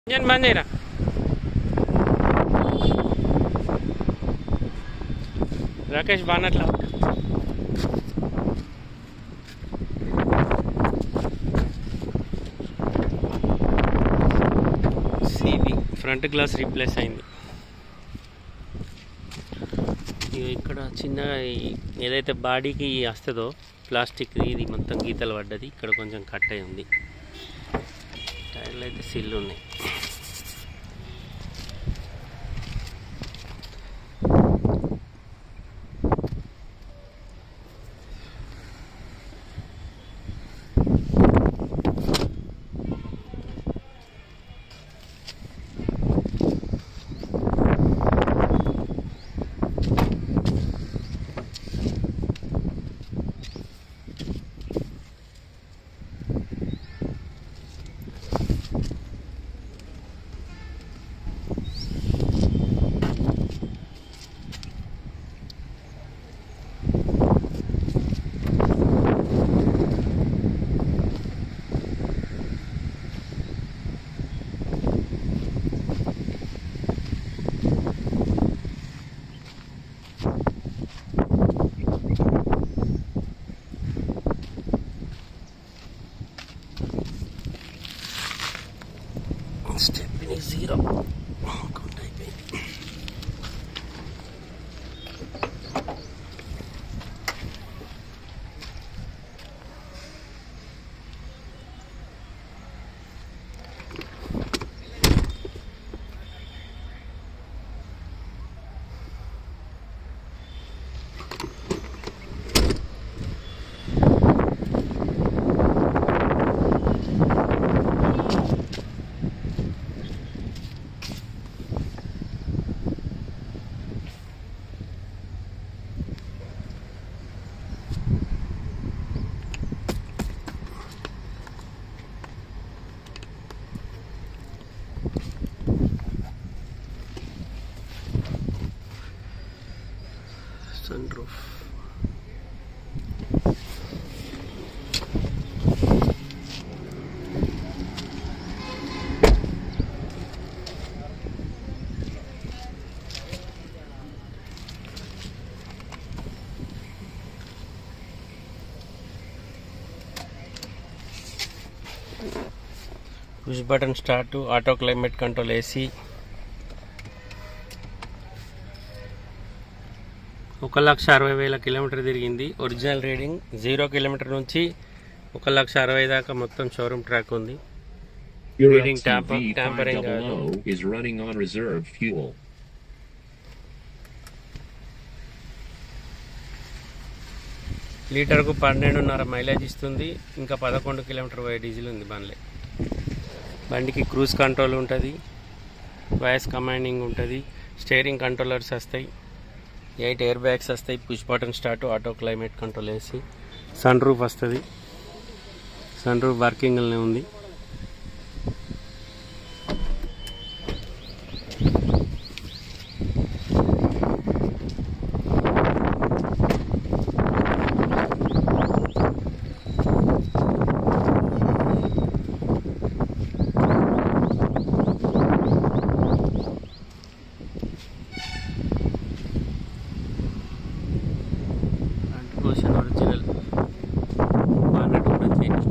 Engine బంద్ చేయరా రాకేష్ బానట్లా సివి ఫ్రంట్ గ్లాస్ రీప్లేస్ అయింది ఇగో ఇక్కడ చిన్నగా ఈ- ఏదైతే బాడీకి వస్తుందో ప్లాస్టిక్ ఇది మొత్తం గీతలు పడ్డది ఇక్కడ కొంచెం కట్ అయి ఉంది టైర్లు అయితే సిల్లు ఉన్నాయి స్టెప్ని జీరో కౌంట్ అయిపోయింది sun roof push button start auto climate control AC ఒక లక్ష అరవై వేల కిలోమీటర్ తిరిగింది ఒరిజినల్ రీడింగ్ జీరో కిలోమీటర్ నుంచి ఒక లక్ష అరవై దాకా మొత్తం షోరూమ్ ట్రాక్ ఉంది Your Reading tamper- XUV tampering 500 is running on reserve fuel. లీటర్కు పన్నెండున్నర మైలేజ్ ఇస్తుంది ఇంకా పదకొండు కిలోమీటర్ పోయే డీజిల్ ఉంది బండ్లే బండికి క్రూజ్ కంట్రోల్ ఉంటుంది వాయిస్ కమాండింగ్ ఉంటుంది స్టేరింగ్ కంట్రోలర్స్ వస్తాయి ఎయిట్ ఎయిర్ బ్యాగ్స్ వస్తాయి push button start auto climate control వేసి సన్ రూఫ్ వస్తుంది సన్ రూఫ్ వర్కింగ్లోనే ఉంది ఫ్రంట్ పోర్షన్ ఒరిజినల్ బానట్ కూడా చేంజ్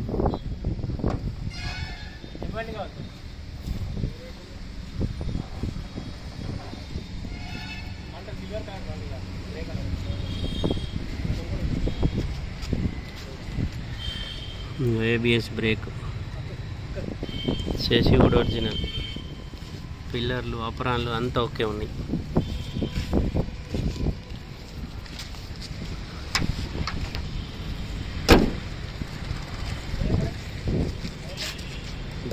ఏబిఎస్ బ్రేక్ చేసి కూడా ఒరిజినల్ పిల్లర్లు అపరాన్లు అంతా ఓకే ఉన్నాయి దా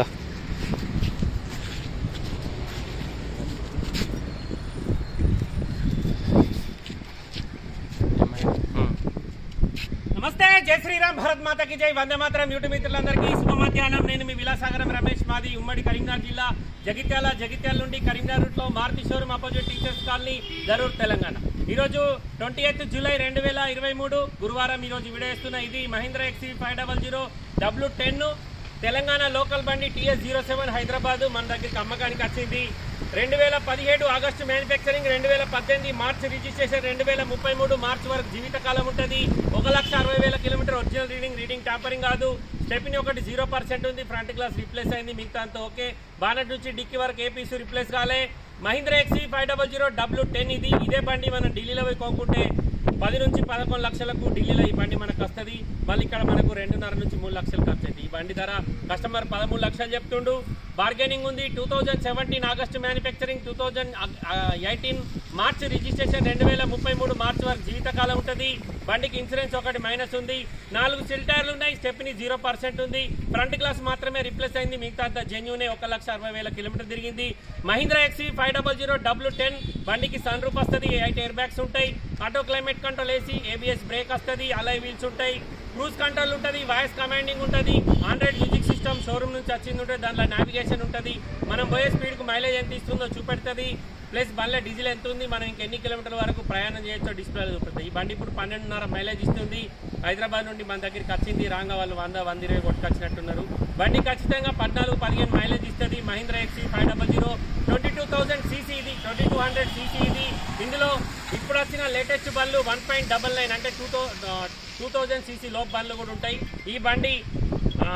నమస్తే జై శ్రీరామ్ భరత్ మాతకి జై వందే మాతరం యూట్యూబ్ మిత్రులందరికీ శుభ మధ్యాహ్నం నేను మీ విలాసాగరం రమేష్ మాది ఉమ్మడి కరీంనగర్ జిల్లా జగిత్యాల జగిత్యాల నుండి కరీంనగర్ రూట్ లో Maruti showroom opposite teachers colony Darur Telangana ఈ రోజు ట్వంటీ ఎయిత్ జూలై రెండు వేల ఇరవై మూడు గురువారం ఈ రోజు విడేస్తున్న ఇది Mahindra XUV five double zero W ten Telangana local బండి టీఎస్ జీరో సెవెన్ హైదరాబాద్ మన దగ్గరికి అమ్మకానికి వచ్చింది రెండు వేల పదిహేడు ఆగస్టు మ్యానుఫ్యాక్చరింగ్ రెండు వేల పద్దెనిమిది మార్చ్ రిజిస్ట్రేషన్ రెండు వేల ముప్పై మూడు మార్చ్ వరకు జీవితకాలం ఉంటుంది ఒక లక్ష అరవై వేల kilometer original reading reading tampering కాదు స్టెప్ని ఒకటి జీరో పర్సెంట్ ఉంది ఫ్రంట్ గ్లాస్ రిప్లేస్ అయింది మిగతా అంతా ఓకే బానట్ నుంచి డిక్కీ వరకు ఏ పీసు రిప్లేస్ కాలే Mahindra XUV five double zero W ten ఇది ఇదే బండి మనం ఢిల్లీలో పోయి కొనుక్కుంటే పది నుంచి పదకొండు లక్షలకు ఢిల్లీలో ఈ బండి మనకు వస్తుంది మళ్ళీ ఇక్కడ మనకు రెండున్నర నుంచి మూడు లక్షలు ఖర్చు అవుతుంది ఈ బండి ధర కస్టమర్ పదమూడు లక్షలు చెప్తుండు బార్గెనింగ్ ఉంది two thousand seventeen August manufacturing two thousand eighteen March registration రెండు వేల ముప్పై మూడు మార్చ్ వరకు జీవితకాలం ఉంటుంది బండికి ఇన్సూరెన్స్ ఒకటి మైనస్ ఉంది నాలుగు సిల్ టైర్లు ఉన్నాయి స్టెప్ని జీరో పర్సెంట్ ఉంది ఫ్రంట్ గ్లాస్ మాత్రమే రిప్లేస్ అయింది మిగతా అంతా జెన్యూనే ఒక లక్ష అరవై వేల కిలోమీటర్ తిరిగింది Mahindra XUV five double zero W ten బండికి సన్ రూప్ వస్తుంది ఎయిట్ ఎయిర్ బ్యాగ్స్ ఉంటాయి ఆటో క్లైమేట్ కంట్రోల్ వేసి ఏబిఎస్ బ్రేక్ వస్తుంది అలై వీల్స్ ఉంటాయి క్రూజ్ కంట్రోల్ ఉంటుంది వాయిస్ కమాండింగ్ ఉంటుంది ఆండ్రాయిడ్ మ్యూజిక్ సిస్టమ్ షోరూమ్ నుంచి వచ్చింది ఉంటుంది దాంట్లో నావిగేషన్ ఉంటుంది మనం పోయే స్పీడ్కు మైలేజ్ ఎంత ఇస్తుందో చూపెడుతుంది ప్లస్ బండ్లో డీజిల్ ఎంత ఉంది మనం ఇంకెన్ని కిలోమీటర్ల వరకు ప్రయాణం చేయొచ్చో డిస్ప్లే చూపుతుంది ఈ బండి ఇప్పుడు పన్నెండున్నర మైలేజ్ ఇస్తుంది హైదరాబాద్ నుండి మన దగ్గరికి వచ్చింది రాంగా వాళ్ళు వంద వంద ఇరవై కొట్టుకొచ్చినట్టున్నారు బండి ఖచ్చితంగా పద్నాలుగు పదిహేను మైలేజ్ ఇస్తుంది Mahindra XUV five double zero twenty two thousand CC ఇది ట్వంటీ టూ హండ్రెడ్ సీసీ ఇది ఇందులో ఇప్పుడు వచ్చిన లేటెస్ట్ బండ్లు వన్ పాయింట్ డబల్ నైన్ అంటే two thou two thousand CC లోప్ బండ్లు కూడా ఉంటాయి ఈ బండి ఆ,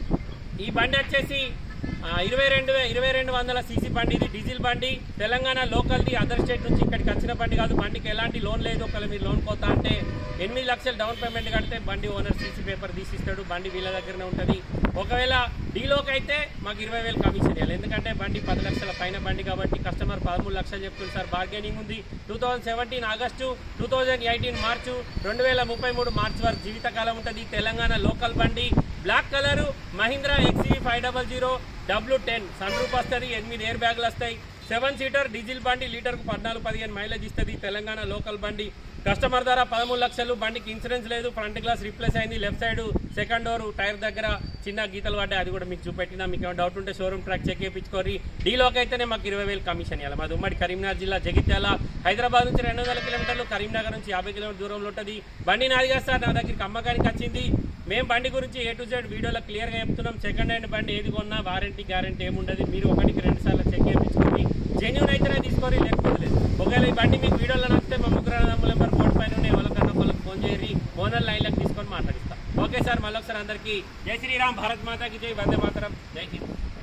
ఈ బండి వచ్చేసి ఆ, ఇరవై రెండు వే- ఇరవై రెండు వందల సీసీ బండి ఇది డీజిల్ బండి తెలంగాణ లోకల్ది అదర్ స్టేట్ నుంచి ఇక్కడికి వచ్చిన బండి కాదు బండికి ఎలాంటి లోన్ లేదు ఒకవేళ మీరు లోన్ పోతా అంటే ఎనిమిది లక్షలు డౌన్ పేమెంట్ కడితే బండి ఓనర్ సీసీ పేపర్ తీసిస్తాడు బండి వీళ్ళ దగ్గరనే ఉంటుంది ఒకవేళ డీలోకి అయితే మాకు ఇరవై వేలు కమిషన్ ఇవ్వాలి ఎందుకంటే బండి పది లక్షల పైన బండి కాబట్టి కస్టమర్ పదమూడు లక్షలు చెప్తుంది సార్ బార్గెనింగ్ ఉంది two thousand seventeen August two thousand eighteen March రెండు వేల ముప్పై మూడు మార్చ్ వరకు జీవితకాలం ఉంటుంది తెలంగాణ లోకల్ బండి black colour Mahindra XUV five double zero W ten sun roof వస్తుంది ఎనిమిది ఎయిర్ బ్యాగులు వస్తాయి సెవెన్ సీటర్ డీజిల్ బండి లీటర్కు పద్నాలుగు పదిహేను మైలేజ్ ఇస్తుంది తెలంగాణ లోకల్ బండి కస్టమర్ ధర పదమూడు లక్షలు బండికి ఇన్సూరెన్స్ లేదు ఫ్రంట్ గ్లాస్ రిప్లేస్ అయింది left side second door tyre దగ్గర చిన్న గీతలు పడ్డాయి అది కూడా మీకు చూపెట్టినా మీకు ఏమైనా డౌట్ ఉంటే షోరూమ్ ట్రాక్ చెక్ చేయించుకోరి డీలోకి అయితేనే మాకు ఇరవై వేలు కమిషన్ ఇవ్వాలి మాది ఉమ్మడి కరీంనగర్ జిల్లా జగిత్యాల హైదరాబాద్ నుంచి రెండు వందల కిలోమీటర్లు కరీంనగర్ నుంచి యాభై కిలోమీటర్ దూరంలో ఉంటుంది బండి నాది కాదు సార్ నా దగ్గరికి అమ్మకానికి వచ్చింది మేము బండి గురించి ఏ టు జెడ్ వీడియోలో క్లియర్గా చెప్తున్నాం సెకండ్ హ్యాండ్ బండి ఏది కొన్నా వారంటీ గ్యారంటీ ఏముండదు మీరు ఒకటికి రెండు సార్లు చెక్ చేయించుకొని జెన్యున్ అయితేనే తీసుకోరి లేకపోతే లేదు ఒకవేళ ఈ బండి మీకు వీడియోలో నచ్చితే మా ముగ్గురు అన్నదమ్ముల నెంబర్ బోర్డు పైన ఉన్నాయి ఎవరికన్నా వాళ్ళకి ఫోన్ చేయరి ఓనర్ లైన్లకు తీసుకొని మాట్లాడిస్తాం ఓకే సార్ మళ్ళొకసారి అందరికీ జై శ్రీరామ్ భారత్ మాతాకి జై వందే మాతరం జై హింద్